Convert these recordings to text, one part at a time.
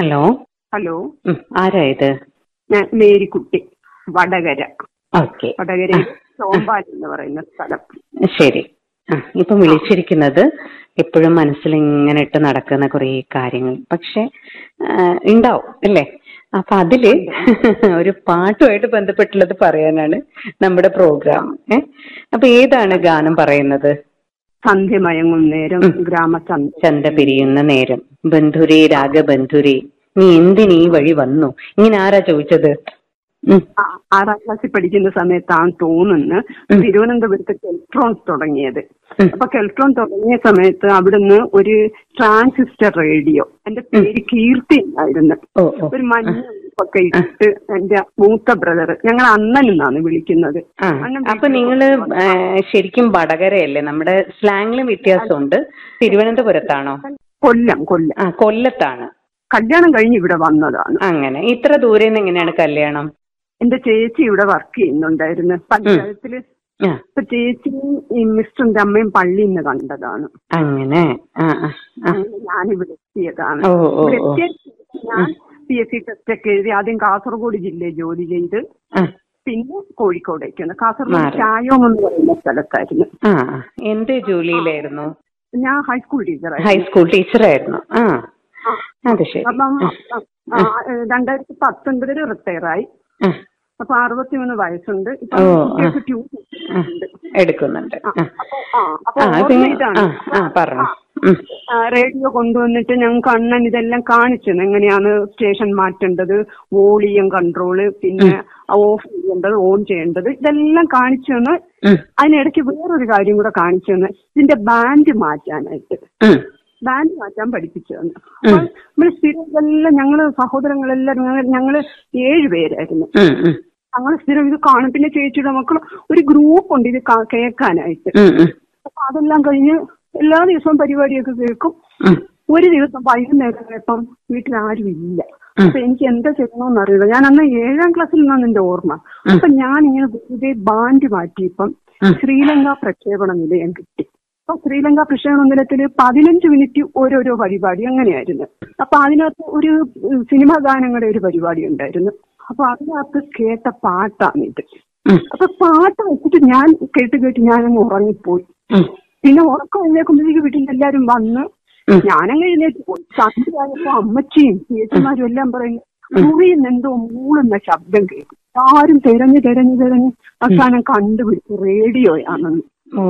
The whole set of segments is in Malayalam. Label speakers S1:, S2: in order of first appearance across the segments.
S1: ഹലോ
S2: ഹലോ
S1: ഉം, ആരാ ഇത്
S2: ഞാൻ മേരിക്കുട്ടി വടകര
S1: ഓക്കെ
S2: വടകര ചോമ്പാൽ എന്ന് പറയുന്ന സ്ഥലം
S1: ശരി ആ ഇപ്പം വിളിച്ചിരിക്കുന്നത് എപ്പോഴും മനസ്സിൽ ഇങ്ങനെ ഇട്ട് നടക്കുന്ന കുറേ കാര്യങ്ങൾ പക്ഷെ ആ, ഉണ്ടാവും അല്ലേ അപ്പൊ അതില് ഒരു പാട്ടുമായിട്ട് ബന്ധപ്പെട്ടുള്ളത് പറയാനാണ് നമ്മുടെ പ്രോഗ്രാം ഏ അപ്പൊ ഏതാണ് ഗാനം പറയുന്നത്
S2: സന്ധ്യ മയങ്ങും നേരം
S1: ഉം.
S2: ഗ്രാമസന്ധ്യ
S1: ചന്ത പിരിയുന്ന നേരം ബന്ധുരേ രാഗബന്ധുരേ നീ എന്തിനീ വഴി വന്നു ഇങ്ങനെ ആരാ ചോദിച്ചത് ഉം.
S2: ആ, ആറാം ക്ലാസ്സിൽ പഠിക്കുന്ന സമയത്താണ് തോന്നുന്നു
S1: ഉം.
S2: തിരുവനന്തപുരത്ത് കെൽട്രോൺസ് തുടങ്ങിയത്
S1: ഉം.
S2: അപ്പൊ കെൽട്രോൺ തുടങ്ങിയ സമയത്ത് അവിടുന്ന് ഒരു ട്രാൻസിസ്റ്റർ റേഡിയോ എന്റെ പേര് കീർത്തി ആയിരുന്നു
S1: ഓ ഓ
S2: ഒരു മഞ്ഞ ഒക്കെ ഇട്ടിട്ട് എന്റെ മൂത്ത ബ്രദർ ഞങ്ങൾ അണ്ണൻ എന്നാണ് വിളിക്കുന്നത്
S1: ആ
S2: അണ്ണൻ
S1: അപ്പൊ
S2: വീട്ടിൽ
S1: നിങ്ങള് ആ, ശരിക്കും വടകരയല്ലേ നമ്മുടെ സ്ലാങ്ങിലും വ്യത്യാസമുണ്ട് തിരുവനന്തപുരത്താണോ
S2: കൊല്ലം കൊല്ലം
S1: ആ കൊല്ലത്താണ്
S2: കല്യാണം കഴിഞ്ഞ് ഇവിടെ വന്നതാണ്
S1: അങ്ങനെ ഇത്ര ദൂരെ നിന്ന് എങ്ങനെയാണ് കല്യാണം
S2: എന്റെ ചേച്ചി ഇവിടെ വർക്ക് ചെയ്യുന്നുണ്ടായിരുന്നു പഞ്ചായത്തില്
S1: ആ
S2: അപ്പൊ ചേച്ചിയും ഈ മിസ്റ്ററിന്റെ അമ്മയും പള്ളിയിൽ നിന്ന് കണ്ടതാണ്
S1: അങ്ങനെ ആ ആ ആ
S2: അങ്ങനെ ഞാനിവിടെ എത്തിയതാണ്
S1: ഓ ഓ
S2: ഇവിടെ
S1: ഓ
S2: എത്തിയ ഞാൻ പി എസ് സി ടെസ്റ്റ് ഒക്കെ എഴുതി ആദ്യം കാസർഗോഡ് ജില്ലയിൽ ജോലി ചെയ്ത്
S1: ആ
S2: പിന്നെ കോഴിക്കോടേക്ക് വന്നു കാസർഗോഡ്
S1: മാറി.
S2: ചായോം എന്ന് പറയുന്ന സ്ഥലത്തായിരുന്നു
S1: ആ ആ. എന്ത് ജോലിയിലായിരുന്നു
S2: ഞാൻ ഹൈസ്കൂൾ ടീച്ചറായിരുന്നു
S1: ഹൈസ്കൂൾ ടീച്ചറായിരുന്നു ആ
S2: ആ.
S1: അത് ശരി
S2: അപ്പം
S1: ആ.
S2: ആ, രണ്ടായിരത്തി പത്തൊൻപതില് റിട്ടയർ ആയി
S1: ആ.
S2: അപ്പൊ അറുപത്തിമൂന്ന് വയസ്സുണ്ട് ഇപ്പൊ
S1: ഓ,
S2: കുട്ടികൾക്ക്
S1: ആ.
S2: ട്യൂഷൻ
S1: ആ.
S2: ഉണ്ട്
S1: എടുക്കുന്നുണ്ട്
S2: ആ,
S1: ആ
S2: അപ്പൊ ആ, അപ്പൊ
S1: ആ
S2: ഓർമ്മ
S1: പിന്നെ
S2: ഇതാണ്.
S1: ആ ആ പറഞ്ഞു ഉം.
S2: ആ, റേഡിയോ കൊണ്ടുവന്നിട്ട് ഞങ്ങൾക്ക് അണ്ണൻ ഇതെല്ലാം കാണിച്ചു തന്നു. എങ്ങനെയാണ് സ്റ്റേഷൻ മാറ്റേണ്ടത് വോളിയം കൺട്രോള് പിന്നെ ഓഫ് ചെയ്യേണ്ടത് ഓൺ ചെയ്യേണ്ടത് ഇതെല്ലാം കാണിച്ചു തന്ന്
S1: ഉം.
S2: അതിനിടയ്ക്ക് വേറൊരു കാര്യം കൂടെ കാണിച്ചു തന്നു ഇതിന്റെ ബാൻഡ് മാറ്റാനായിട്ട്
S1: ഉം.
S2: ബാൻഡ് മാറ്റാൻ പഠിപ്പിച്ചു തന്നു അപ്പൊ നമ്മൾ സ്ഥിരം ഇതെല്ലാം ഞങ്ങള് സഹോദരങ്ങളെല്ലാരും ഞങ്ങൾ- ഞങ്ങള് ഏഴ് പേരായിരുന്നു
S1: ഉം. ഉം.
S2: ഞങ്ങൾ സ്ഥിരം ഇത് കാണും പിന്നെ ചേച്ചിയുടെ മക്കൾ ഒരു ഗ്രൂപ്പ് ഉണ്ട് ഇത് കാ- കേൾക്കാനായിട്ട്
S1: ഉം. ഉം.
S2: അപ്പൊ അതെല്ലാം കഴിഞ്ഞ് എല്ലാ ദിവസവും പരിപാടിയൊക്കെ കേൾക്കും
S1: ഉം.
S2: ഒരു ദിവസം വൈകുന്നേരം ഇപ്പം വീട്ടിൽ ആരും ഇല്ല
S1: ഉം.
S2: അപ്പൊ എനിക്ക് എന്താ ചെയ്യണമെന്ന് അറിയില്ല ഞാൻ അന്ന് ഏഴാം ക്ലാസ്സിൽ നിന്നാണ് എന്റെ ഓർമ്മ
S1: ഉം.
S2: അപ്പൊ ഞാൻ ഇങ്ങനെ വെറുതെ ബാൻഡ് മാറ്റി ഇപ്പം
S1: ഉം.
S2: ശ്രീലങ്ക പ്രക്ഷേപണ നിലയം കിട്ടി അപ്പൊ ശ്രീലങ്ക പ്രക്ഷേപണ നിലയത്തില് പതിനഞ്ച് മിനിറ്റ് ഓരോരോ പരിപാടി അങ്ങനെയായിരുന്നു അപ്പൊ അതിനകത്ത് ഒരു ഉം, സിനിമാ ഗാനങ്ങളുടെ ഒരു പരിപാടി ഉണ്ടായിരുന്നു അപ്പൊ അതിനകത്ത് കേട്ട പാട്ടാണിത്
S1: ഉം.
S2: അപ്പൊ പാട്ട് വെച്ചിട്ട് ഞാൻ കേട്ട് കേട്ട് ഞാൻ അങ്ങ് ഉറങ്ങിപ്പോയി
S1: ഉം.
S2: പിന്നെ ഉറക്കം എഴുന്നേക്കുമ്പോഴേക്ക് വീട്ടിൽ എല്ലാരും വന്ന്
S1: ഉം.
S2: ഞാനങ്ങ് എഴുന്നേറ്റ് പോയി സന്ധ്യയായപ്പോ അമ്മച്ചിയും ചേച്ചിമാരും എല്ലാം പറയുന്നു മുറിയിൽ നിന്ന് എന്തോ മൂളുന്ന ശബ്ദം കേൾക്കും ആരും തിരഞ്ഞു തിരഞ്ഞു തിരഞ്ഞ് അവസാനം കണ്ടുപിടിച്ചു റേഡിയോയാണെന്ന്
S1: ഓ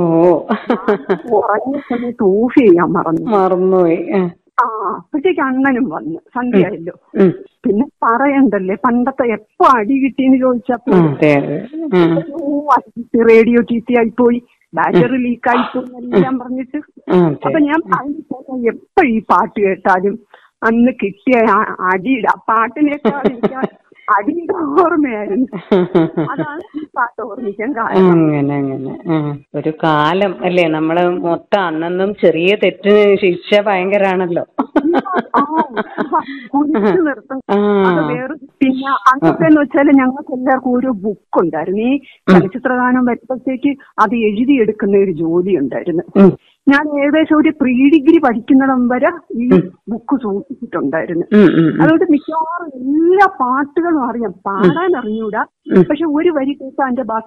S2: ഉറങ്ങിയ സമയത്ത് ഓഫ് ചെയ്യാൻ മറന്നു
S1: മറന്നുപോയി ആ.
S2: ആ അപ്പോഴത്തേക്ക് അണ്ണനും വന്നു സന്ധ്യയായല്ലോ
S1: ഉം.
S2: പിന്നെ പറയണ്ടല്ലേ പണ്ടത്തെ എപ്പോ അടി കിട്ടിയെന്ന് ചോദിച്ചപ്പോ
S1: ആ, അതെ അതെ ഉം.
S2: റേഡിയോ ചീത്തയായി ആയിപ്പോയി ബാറ്ററി ലീക്ക് ആയിപ്പോയി എല്ലാം പറഞ്ഞിട്ട്
S1: ആ,
S2: അപ്പൊ
S1: അതെ
S2: ഞാൻ അതിന് എപ്പോ ഈ പാട്ട് കേട്ടാലും അന്ന് കിട്ടിയ ആ അടിയുടെ ആ പാട്ടിനേക്കാൾ എനിക്ക് ആ അടിയുടെ ഓർമ്മയായിരുന്നു അതാണ് ഈ പാട്ട് ഓർമ്മിക്കാൻ കാരണം
S1: അങ്ങനെ അങ്ങനെ ആ. ഒരു കാലം അല്ലേ നമ്മള് മൊത്തം അന്നൊന്നും ചെറിയ തെറ്റിന് ശിക്ഷ ഭയങ്കരാണല്ലോ
S2: ആ, കുടിച്ചു നിർത്തും
S1: ആ.
S2: അത് വേറെ പിന്നെ അന്നത്തെ എന്ന് വെച്ചാല് ഞങ്ങൾക്ക് എല്ലാവർക്കും ഓരോ ബുക്ക് ഉണ്ടായിരുന്നു ഈ ചലച്ചിത്രഗാനം വരുമ്പോഴത്തേക്ക് അത് എഴുതിയെടുക്കുന്ന ഒരു ജോലി ഉണ്ടായിരുന്നു
S1: ഉം.
S2: ഞാൻ ഏകദേശം ഒരു പ്രീ ഡിഗ്രി പഠിക്കുന്നിടം വരെ ഈ ബുക്ക് സൂക്ഷിച്ചിട്ടുണ്ടായിരുന്നു
S1: ഉം, ഉം, ഉം.
S2: അതുകൊണ്ട് മിക്കവാറും എല്ലാ പാട്ടുകളും അറിയാം പാടാൻ അറിഞ്ഞൂടാ
S1: ഉം.
S2: പക്ഷെ ഒരു വരി കേട്ടാ അതിന്റെ ബാക്കി